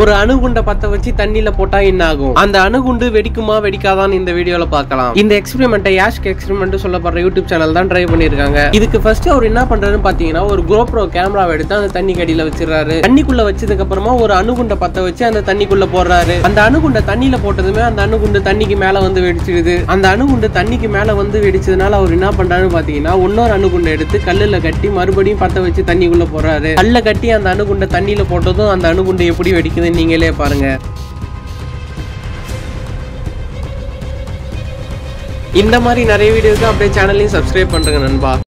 ஒரு அணுகுண்டை பத்த வச்சு தண்ணியில போட்டா என்ன ஆகும் அந்த அணுகுண்டு வெடிக்குமா வெடிக்காதான்னு இந்த வீடியோல பார்க்கலாம் இந்த எக்ஸ்பெரிமெண்ட்டை யாஷ்க் எக்ஸ்பெரிமெண்ட் சொல்லப்படுற யூடியூப் சேனல் தான் ட்ரை பண்ணிருக்காங்க இதுக்கு ஃபர்ஸ்ட் அவர் என்ன பண்றாருன்னு பாத்தீங்கன்னா ஒரு GoPro கேமராவை எடுத்து அந்த தண்ணி கடியில வச்சிடறாரு தண்ணிக்குள்ள வச்சதுக்கு அப்புறமா ஒரு அணுகுண்டை பத்த வச்சு அந்த தண்ணிக்குள்ள போடுறாரு அந்த அணுகுண்டை தண்ணியில போட்டதுமே அந்த அணுகுண்டு தண்ணிக்கு மேல வந்து வெடிச்சிடுது அந்த அணுகுண்டு தண்ணிக்கு மேல வந்து வெடிச்சதுனால அவர் என்ன பண்றாருன்னு பாத்தீங்கன்னா இன்னொரு அணுகுண்டை எடுத்து கல்லுல கட்டி மறுபடியும் பத்த வச்சு தண்ணிக்குள்ள போடுறாரு கல்ல கட்டி அந்த அணுகுண்டை தண்ணியில போட்டதும் அந்த அணுகுண்டு எப்படி வெடிக்குதுன்னு நீங்களே பாருங்க இந்த மாதிரி நிறைய வீடியோக்கு அப்படியே சேனலையும் சப்ஸ்கிரைப் பண்ணுங்க நண்பா